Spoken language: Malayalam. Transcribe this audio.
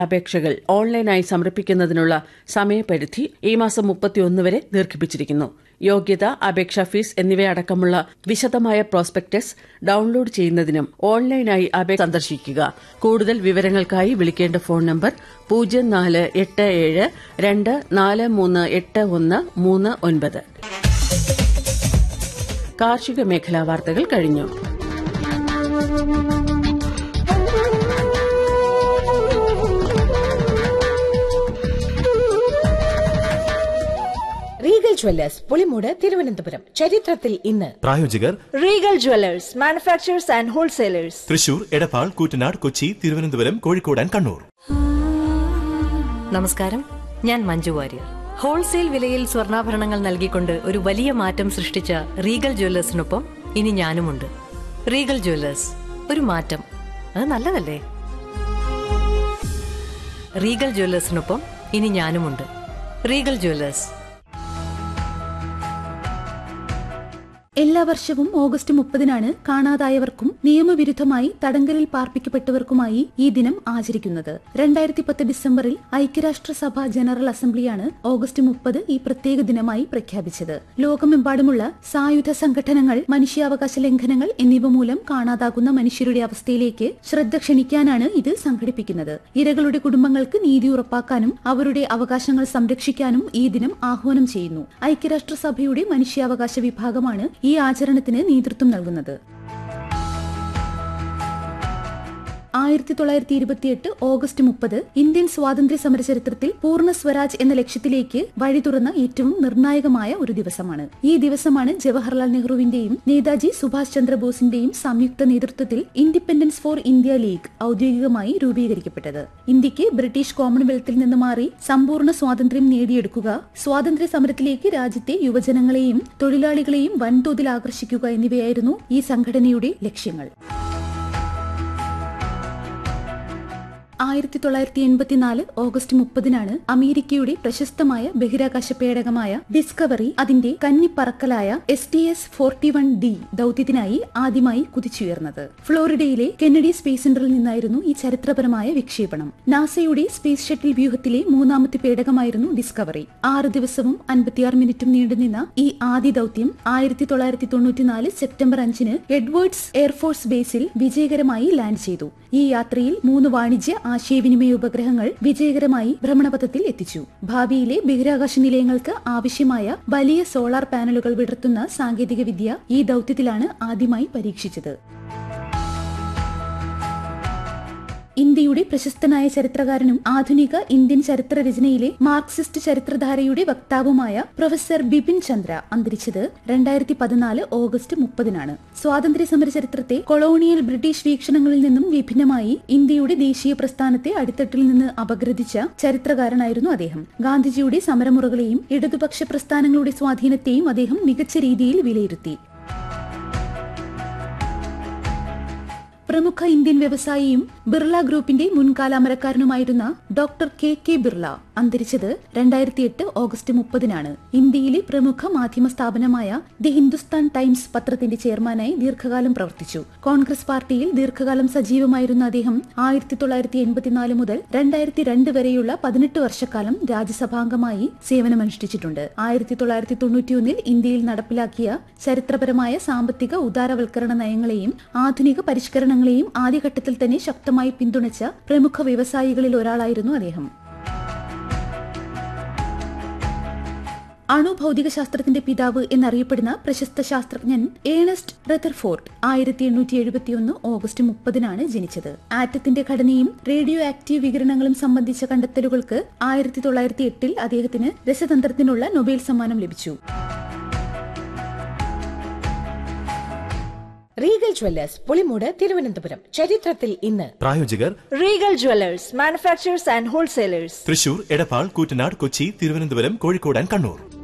അപേക്ഷകൾ ഓൺലൈനായി സമർപ്പിക്കുന്നതിനുള്ള സമയപരിധി ഈ മാസം മുപ്പത്തിയൊന്ന് വരെ ദീർഘിപ്പിച്ചിരിക്കുന്നു യോഗ്യത അപേക്ഷാ ഫീസ് എന്നിവയടക്കമുള്ള വിശദമായ പ്രോസ്പെക്ടസ് ഡൌൺലോഡ് ചെയ്യുന്നതിനും ഓൺലൈനായി അപേക്ഷ സന്ദർശിക്കുക കൂടുതൽ വിവരങ്ങൾക്കായി വിളിക്കേണ്ട ഫോൺ നമ്പർ പൂജ്യം നാല് എട്ട് ഏഴ് രണ്ട് നാല് മൂന്ന് എട്ട് ഒന്ന് മൂന്ന് ഒൻപത് കാർഷിക മേഖലാ വാർത്തകൾ കഴിഞ്ഞു റീഗൽ ജ്വല്ലേഴ്സ് പുളിമൂട് തിരുവനന്തപുരം ചരിത്രത്തിൽ ഇന്ന് പ്രായോജകർ regal jewellers manufacturers and wholesalers Thrissur Edappal Koottanad Kochi Thiruvananthapuram Kozhikode and Kannur നമസ്കാരം ഞാൻ മഞ്ജു വാര്യർ ഹോൾസെയിൽ വിലയിൽ സ്വർണ്ണാഭരണങ്ങൾ നൽകിക്കൊണ്ട് ഒരു വലിയ മാറ്റം സൃഷ്ടിച്ച റീഗൽ ജ്വല്ലേഴ്സിനൊപ്പം ഇനി ഞാനുമുണ്ട് റീഗൽ ജ്വല്ലേഴ്സ് ഒരു മാറ്റം അത് നല്ലതല്ലേ റീഗൽ ജ്വല്ലേഴ്സിനൊപ്പം ഇനി ഞാനുമുണ്ട് റീഗൽ ജ്വല്ലേഴ്സ് എല്ലാ വർഷവും ഓഗസ്റ്റ് മുപ്പതിനാണ് കാണാതായവർക്കും നിയമവിരുദ്ധമായി തടങ്കലിൽ പാർപ്പിക്കപ്പെട്ടവർക്കുമായി ഈ ദിനം ആചരിക്കുന്നത് രണ്ടായിരത്തി പത്ത് ഡിസംബറിൽ ഐക്യരാഷ്ട്രസഭ ജനറൽ അസംബ്ലിയാണ് ഓഗസ്റ്റ് മുപ്പത് ഈ പ്രത്യേക ദിനമായി പ്രഖ്യാപിച്ചത് ലോകമെമ്പാടുമുള്ള സായുധ സംഘടനകൾ മനുഷ്യാവകാശ ലംഘനങ്ങൾ എന്നിവ മൂലം കാണാതാകുന്ന മനുഷ്യരുടെ അവസ്ഥയിലേക്ക് ശ്രദ്ധ ക്ഷണിക്കാനാണ് ഇത് സംഘടിപ്പിക്കുന്നത് ഇരകളുടെ കുടുംബങ്ങൾക്ക് നീതി ഉറപ്പാക്കാനും അവരുടെ അവകാശങ്ങൾ സംരക്ഷിക്കാനും ഈ ദിനം ആഹ്വാനം ചെയ്യുന്നു ഐക്യരാഷ്ട്രസഭയുടെ മനുഷ്യാവകാശ വിഭാഗമാണ് ഈ ആചരണത്തിന് നേതൃത്വം നൽകുന്നത് ആയിരത്തി തൊള്ളായിരത്തി ഇരുപത്തിയെട്ട് ഓഗസ്റ്റ് മുപ്പത് ഇന്ത്യൻ സ്വാതന്ത്ര്യ സമര ചരിത്രത്തിൽ പൂർണ്ണ സ്വരാജ് എന്ന ലക്ഷ്യത്തിലേക്ക് വഴി തുറന്ന ഏറ്റവും നിർണായകമായ ഒരു ദിവസമാണ് ഈ ദിവസമാണ് ജവഹർലാൽ നെഹ്റുവിന്റെയും നേതാജി സുഭാഷ് ചന്ദ്രബോസിന്റെയും സംയുക്ത നേതൃത്വത്തിൽ ഇൻഡിപെൻഡൻസ് ഫോർ ഇന്ത്യ ലീഗ് ഔദ്യോഗികമായി രൂപീകരിക്കപ്പെട്ടത് ഇന്ത്യക്ക് ബ്രിട്ടീഷ് കോമൺവെൽത്തിൽ നിന്ന് മാറി സമ്പൂർണ്ണ സ്വാതന്ത്ര്യം നേടിയെടുക്കുക സ്വാതന്ത്ര്യ സമരത്തിലേക്ക് രാജ്യത്തെ യുവജനങ്ങളെയും തൊഴിലാളികളെയും വൻതോതിൽ ആകർഷിക്കുക എന്നിവയായിരുന്നു ഈ സംഘടനയുടെ ലക്ഷ്യങ്ങൾ ആയിരത്തി തൊള്ളായിരത്തി എൺപത്തിനാല് ഓഗസ്റ്റ് മുപ്പതിനാണ് അമേരിക്കയുടെ പ്രശസ്തമായ ബഹിരാകാശ പേടകമായ ഡിസ്കവറി അതിന്റെ കന്നിപ്പറക്കലായ S T S forty one D ദൌത്യത്തിനായി ആദ്യമായി കുതിച്ചുയർന്നത് ഫ്ലോറിഡയിലെ കെന്നഡി സ്പേസ് സെന്ററിൽ നിന്നായിരുന്നു ഈ ചരിത്രപരമായ വിക്ഷേപണം നാസയുടെ സ്പേസ് ഷട്ടിൽ വ്യൂഹത്തിലെ മൂന്നാമത്തെ പേടകമായിരുന്നു ഡിസ്കവറി ആറ് ദിവസവും അൻപത്തിയാറ് മിനിറ്റും നീണ്ടുനിന്ന ഈ ആദ്യ ദൌത്യം ആയിരത്തി തൊള്ളായിരത്തി തൊണ്ണൂറ്റിനാല് സെപ്റ്റംബർ അഞ്ചിന് എഡ്വേർഡ്സ് എയർഫോഴ്സ് ബേസിൽ വിജയകരമായി ലാൻഡ് ചെയ്തു ഈ യാത്രയിൽ മൂന്ന് വാണിജ്യ ആശയവിനിമയ ഉപഗ്രഹങ്ങൾ വിജയകരമായി ഭ്രമണപഥത്തിൽ എത്തിച്ചു ഭാവിയിലെ ബഹിരാകാശ നിലയങ്ങൾക്ക് ആവശ്യമായ വലിയ സോളാർ പാനലുകൾ വിടർത്തുന്ന സാങ്കേതികവിദ്യ ഈ ദൌത്യത്തിലാണ് ആദ്യമായി പരീക്ഷിച്ചത് ഇന്ത്യയുടെ പ്രശസ്തനായ ചരിത്രകാരനും ആധുനിക ഇന്ത്യൻ ചരിത്ര രചനയിലെ മാർക്സിസ്റ്റ് ചരിത്രധാരയുടെ വക്താവുമായ പ്രൊഫസർ ബിപിൻ ചന്ദ്ര അന്തരിച്ചത് രണ്ടായിരത്തി പതിനാല് ഓഗസ്റ്റ് മുപ്പതിനാണ് സ്വാതന്ത്ര്യ സമര ചരിത്രത്തെ കൊളോണിയൽ ബ്രിട്ടീഷ് വീക്ഷണങ്ങളിൽ നിന്നും വിഭിന്നമായി ഇന്ത്യയുടെ ദേശീയ പ്രസ്ഥാനത്തെ അടിത്തട്ടിൽ നിന്ന് അപഗ്രഥിച്ച ചരിത്രകാരനായിരുന്നു അദ്ദേഹം ഗാന്ധിജിയുടെ സമരമുറകളെയും ഇടതുപക്ഷ പ്രസ്ഥാനങ്ങളുടെ സ്വാധീനത്തെയും അദ്ദേഹം മികച്ച രീതിയിൽ വിലയിരുത്തി പ്രമുഖ ഇന്ത്യൻ വ്യവസായിയും ബിർള ഗ്രൂപ്പിന്റെ മുൻകാല അമരക്കാരനുമായിരുന്ന ഡോക്ടർ കെ കെ ബിർള അന്തരിച്ചത് രണ്ടായിരത്തി എട്ട് ഓഗസ്റ്റ് മുപ്പതിനാണ് ഇന്ത്യയിലെ പ്രമുഖ മാധ്യമ സ്ഥാപനമായ ദി ഹിന്ദുസ്ഥാൻ ടൈംസ് പത്രത്തിന്റെ ചെയർമാനായി ദീർഘകാലം പ്രവർത്തിച്ചു കോൺഗ്രസ് പാർട്ടിയിൽ ദീർഘകാലം സജീവമായിരുന്ന അദ്ദേഹം ആയിരത്തി തൊള്ളായിരത്തി എൺപത്തിനാല് മുതൽ രണ്ടായിരത്തി രണ്ട് വരെയുള്ള പതിനെട്ട് വർഷക്കാലം രാജ്യസഭാംഗമായി സേവനമനുഷ്ഠിച്ചിട്ടുണ്ട് ആയിരത്തി തൊള്ളായിരത്തി തൊണ്ണൂറ്റിയൊന്നിൽ ഇന്ത്യയിൽ നടപ്പിലാക്കിയ ചരിത്രപരമായ സാമ്പത്തിക ഉദാരവൽക്കരണ നയങ്ങളെയും ആധുനിക പരിഷ്കരണങ്ങളെയും ആദ്യഘട്ടത്തിൽ തന്നെ ശക്തമായി പിന്തുണച്ച പ്രമുഖ വ്യവസായികളിൽ ഒരാളായിരുന്നു അദ്ദേഹം അണുഭൗതിക ശാസ്ത്രത്തിന്റെ പിതാവ് എന്നറിയപ്പെടുന്ന പ്രശസ്ത ശാസ്ത്രജ്ഞൻ ഏണസ്റ്റ് റെതർഫോർഡ് ആയിരത്തി എണ്ണൂറ്റി എഴുപത്തിയൊന്ന് ഓഗസ്റ്റ് മുപ്പതിനാണ് ജനിച്ചത് ആറ്റത്തിന്റെ ഘടനയും റേഡിയോ ആക്റ്റീവ് വികിരണങ്ങളും സംബന്ധിച്ച കണ്ടെത്തലുകൾക്ക് ആയിരത്തി തൊള്ളായിരത്തി എട്ടിൽ അദ്ദേഹത്തിന് രസതന്ത്രത്തിനുള്ള നൊബേൽ സമ്മാനം ലഭിച്ചു റീഗൽ ജ്വല്ലേഴ്സ് പുളിമൂട് തിരുവനന്തപുരം ചരിത്രത്തിൽ ഇന്ന് പ്രായോജകർ regal jewellers manufacturers and wholesalers Thrissur Edappal Koottanad Kochi Thiruvananthapuram Kozhikode and Kannur